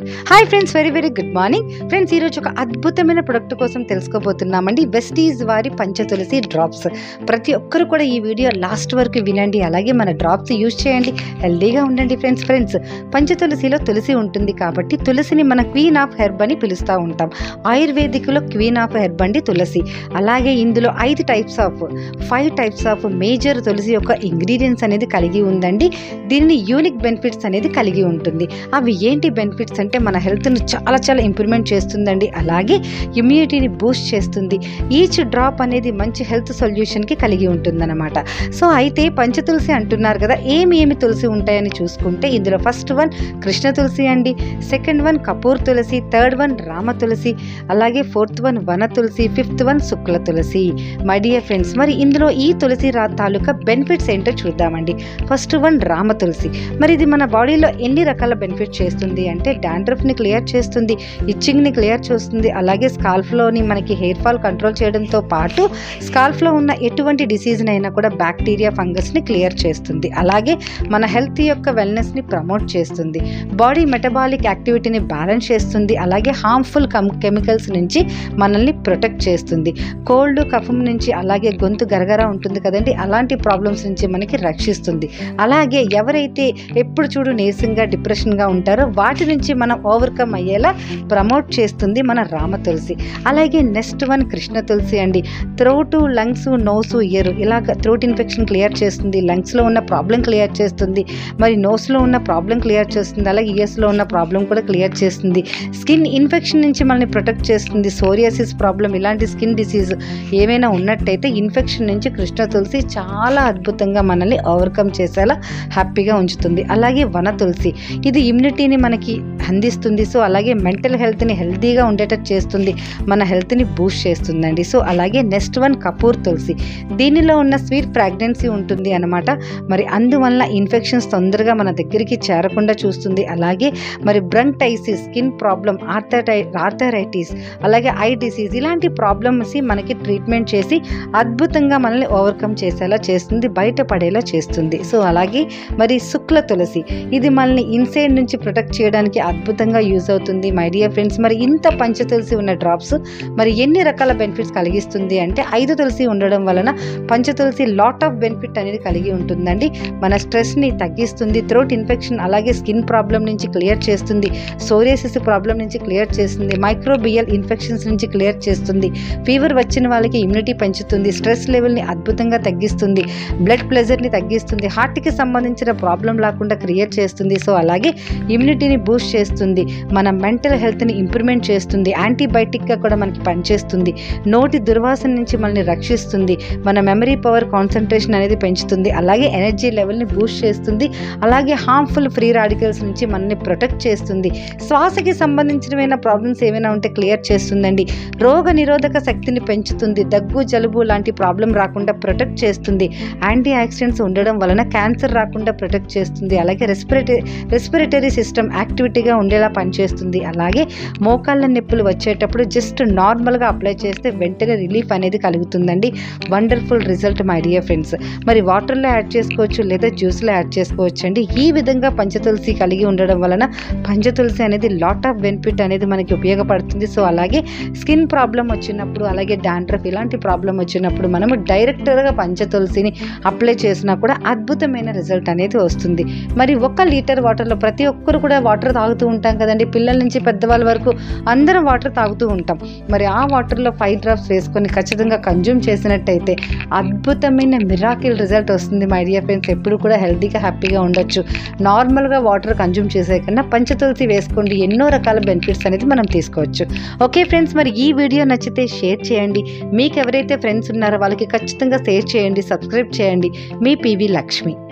hi friends very very good morning friends ఈరోజు ఒక అద్భుతమైన ప్రొడక్ట్ కోసం తెలుసుకోబోతున్నామండి వెస్టీజ్ వారి పంచతులసి డ్రాప్స్ ప్రతి ఒక్కరు కూడా ఈ వీడియో లాస్ట్ వరకు వినండి అలాగే మన డ్రాప్స్ యూజ్ చేయండి హెల్దీగా ఉండండి ఫ్రెండ్స్ ఫ్రెండ్స్ పంచతులసిలో తులసి ఉంటుంది కాబట్టి తులసిని మన క్వీన్ ఆఫ్ హెర్బ్ అని పిలుస్తూ ఉంటాం ఆయుర్వేదిక్లో క్వీన్ ఆఫ్ హెర్బ్ అండి తులసి అలాగే ఇందులో ఐదు types of five types of major తులసి యొక్క ఇంగ్రీడియంట్స్ అనేది కలిగి ఉందండి దీనిని యూనిక్ బెనిఫిట్స్ అనేది కలిగి ఉంటుంది అవి ఏంటి బెనిఫిట్స్ అంటే మన హెల్త్ను చాలా చాలా ఇంప్రూవ్మెంట్ చేస్తుందండి అలాగే ఇమ్యూనిటీని బూస్ట్ చేస్తుంది ఈచ్ డ్రాప్ అనేది మంచి హెల్త్ సొల్యూషన్కి కలిగి ఉంటుందన్నమాట సో అయితే పంచతులసి అంటున్నారు కదా ఏమి ఏమి తులసి ఉంటాయని చూసుకుంటే ఇందులో ఫస్ట్ వన్ కృష్ణ తులసి అండి సెకండ్ వన్ కపూర్ తులసి థర్డ్ వన్ రామ తులసి అలాగే ఫోర్త్ వన్ వన తులసి ఫిఫ్త్ వన్ శుక్ల తులసి మై డియర్ ఫ్రెండ్స్ మరి ఇందులో ఈ తులసి రా తాలూకా బెనిఫిట్స్ ఏంటో చూద్దామండి ఫస్ట్ వన్ రామ తులసి మరి ఇది మన బాడీలో ఎన్ని రకాల బెనిఫిట్ చేస్తుంది అంటే డాండ్రఫ్ని క్లియర్ చేస్తుంది ఇచ్చింగ్ని క్లియర్ చేస్తుంది అలాగే స్కాల్ఫ్లోని మనకి హెయిర్ ఫాల్ కంట్రోల్ చేయడంతో పాటు స్కాల్ఫ్లో ఉన్న ఎటువంటి డిసీజ్ని అయినా కూడా బ్యాక్టీరియా ఫంగస్ని క్లియర్ చేస్తుంది అలాగే మన హెల్త్ యొక్క వెల్నెస్ని ప్రమోట్ చేస్తుంది బాడీ మెటబాలిక్ యాక్టివిటీని బ్యాలెన్స్ చేస్తుంది అలాగే హార్మ్ఫుల్ కమ్ కెమికల్స్ నుంచి మనల్ని ప్రొటెక్ట్ చేస్తుంది కోల్డ్ కఫం నుంచి అలాగే గొంతు గరగర ఉంటుంది కదండి అలాంటి ప్రాబ్లమ్స్ నుంచి మనకి రక్షిస్తుంది అలాగే ఎవరైతే ఎప్పుడు చూడు నీరసంగా డిప్రెషన్గా ఉంటారో వాటి నుంచి మనం ఓవర్కమ్ అయ్యేలా ప్రమోట్ చేస్తుంది మన రామ తులసి అలాగే నెక్స్ట్ వన్ కృష్ణ తులసి అండి థ్రోటు లంగ్స్ నోసు ఇయర్ ఇలాగ థ్రోట్ ఇన్ఫెక్షన్ క్లియర్ చేస్తుంది లంగ్స్లో ఉన్న ప్రాబ్లం క్లియర్ చేస్తుంది మరి నోస్లో ఉన్న ప్రాబ్లం క్లియర్ చేస్తుంది అలాగే ఇయర్స్లో ఉన్న ప్రాబ్లం కూడా క్లియర్ చేస్తుంది స్కిన్ ఇన్ఫెక్షన్ నుంచి మనల్ని ప్రొటెక్ట్ చేస్తుంది సోరియాసిస్ ప్రాబ్లం ఇలాంటి స్కిన్ డిసీజ్ ఏమైనా ఉన్నట్టయితే ఇన్ఫెక్షన్ నుంచి కృష్ణ తులసి చాలా అద్భుతంగా మనల్ని ఓవర్కమ్ చేసేలా హ్యాపీగా ఉంచుతుంది అలాగే వన తులసి ఇది ఇమ్యూనిటీని మనకి అందిస్తుంది సో అలాగే మెంటల్ హెల్త్ని హెల్తీగా ఉండేటట్టు చేస్తుంది మన హెల్త్ని బూస్ట్ చేస్తుందండి సో అలాగే నెక్స్ట్ వన్ కపూర్ తులసి దీనిలో ఉన్న స్వీట్ ప్రెగ్నెన్సీ ఉంటుంది అనమాట మరి అందువల్ల ఇన్ఫెక్షన్స్ తొందరగా మన దగ్గరికి చేరకుండా చూస్తుంది అలాగే మరి బ్రంటైసిస్ స్కిన్ ప్రాబ్లం ఆర్థరై ఆర్థరైటిస్ అలాగే ఐ డిసీజ్ ఇలాంటి ప్రాబ్లమ్స్ మనకి ట్రీట్మెంట్ చేసి అద్భుతంగా మనల్ని ఓవర్కమ్ చేసేలా చేస్తుంది బయటపడేలా చేస్తుంది సో అలాగే మరి శుక్ల తులసి ఇది మనల్ని ఇన్సైడ్ నుంచి ప్రొటెక్ట్ చేయడానికి అద్భుతంగా యూజ్ అవుతుంది మై డియర్ ఫ్రెండ్స్ మరి ఇంత పంచ తులసి ఉన్న డ్రాప్స్ మరి ఎన్ని రకాల బెనిఫిట్స్ కలిగిస్తుంది అంటే ఐదు తులసి ఉండడం వలన పంచ తులసి లాట్ ఆఫ్ బెనిఫిట్ అనేది కలిగి ఉంటుందండి మన స్ట్రెస్ని తగ్గిస్తుంది థ్రోట్ ఇన్ఫెక్షన్ అలాగే స్కిన్ ప్రాబ్లం నుంచి క్లియర్ చేస్తుంది సోరియాసిస్ ప్రాబ్లం నుంచి క్లియర్ చేస్తుంది మైక్రోబియల్ ఇన్ఫెక్షన్స్ నుంచి క్లియర్ చేస్తుంది ఫీవర్ వచ్చిన వాళ్ళకి ఇమ్యూనిటీ పెంచుతుంది స్ట్రెస్ లెవెల్ని అద్భుతంగా తగ్గిస్తుంది బ్లడ్ ప్రెషర్ని తగ్గిస్తుంది హార్ట్కి సంబంధించిన ప్రాబ్లం లేకుండా క్రియేట్ చేస్తుంది సో అలాగే ఇమ్యూనిటీని బూస్ట్ చేస్తుంది మన మెంటల్ హెల్త్ని ఇంప్రూవ్మెంట్ చేస్తుంది యాంటీబయాటిక్గా కూడా మనకి పనిచేస్తుంది నోటి దుర్వాసన నుంచి మనల్ని రక్షిస్తుంది మన మెమరీ పవర్ కాన్సన్ట్రేషన్ అనేది పెంచుతుంది అలాగే ఎనర్జీ లెవెల్ని బూస్ట్ చేస్తుంది అలాగే హార్మ్ఫుల్ ఫ్రీ రాడికల్స్ నుంచి మనల్ని ప్రొటెక్ట్ చేస్తుంది శ్వాసకి సంబంధించినమైన ప్రాబ్లమ్స్ ఏమైనా ఉంటే క్లియర్ చేస్తుందండి రోగ నిరోధక శక్తిని పెంచుతుంది దగ్గు జలుబు లాంటి ప్రాబ్లం రాకుండా ప్రొటెక్ట్ చేస్తుంది యాంటీ ఆక్సిడెంట్స్ ఉండడం వలన క్యాన్సర్ రాకుండా ప్రొటెక్ట్ చేస్తుంది అలాగే రెస్పిరేటరీ రెస్పిరేటరీ సిస్టమ్ యాక్టివిటీగా ఉండేలా పనిచేస్తుంది అలాగే మోకాళ్ళ నొప్పులు వచ్చేటప్పుడు జస్ట్ నార్మల్గా అప్లై చేస్తే వెంటనే రిలీఫ్ అనేది కలుగుతుందండి wonderful result my dear friends మరి వాటర్లో యాడ్ చేసుకోవచ్చు లేదా జ్యూస్లో యాడ్ చేసుకోవచ్చు అండి ఈ విధంగా పంచతులసి కలిగి ఉండడం వలన పంచతులసి అనేది లాట్ ఆఫ్ బెనిఫిట్ అనేది మనకి ఉపయోగపడుతుంది సో అలాగే స్కిన్ ప్రాబ్లం వచ్చినప్పుడు అలాగే డాండ్రఫ్ ఇలాంటి ప్రాబ్లం వచ్చినప్పుడు మనము డైరెక్ట్గా పంచతులసిని అప్లై చేసినా కూడా అద్భుతమైన రిజల్ట్ అనేది వస్తుంది మరి ఒక్క లీటర్ వాటర్లో ప్రతి ఒక్కరు కూడా వాటర్ తాగుతూ ఉంటాం కదండి పిల్లల నుంచి పెద్దవాళ్ళ వరకు అందరం వాటర్ తాగుతూ ఉంటాం మరి ఆ వాటర్లో ఫైవ్ డ్రాప్స్ వేసుకొని ఖచ్చితంగా కన్జ్యూమ్ చేసినట్టయితే అద్భుతమైన మిరాకిల్ రిజల్ట్ వస్తుంది మై డియర్ ఫ్రెండ్స్ ఎప్పుడు కూడా హెల్తీగా హ్యాపీగా ఉండొచ్చు నార్మల్గా వాటర్ కన్జ్యూమ్ చేసే కన్నా పంచతులసి వేసుకోండి ఎన్నో రకాల బెనిఫిట్స్ అనేది మనం తీసుకోవచ్చు ఓకే ఫ్రెండ్స్ మరి ఈ వీడియో నచ్చితే షేర్ చేయండి మీకు ఎవరైతే ఫ్రెండ్స్ ఉన్నారో వాళ్ళకి ఖచ్చితంగా షేర్ చేయండి సబ్స్క్రైబ్ చేయండి మీ పివి లక్ష్మి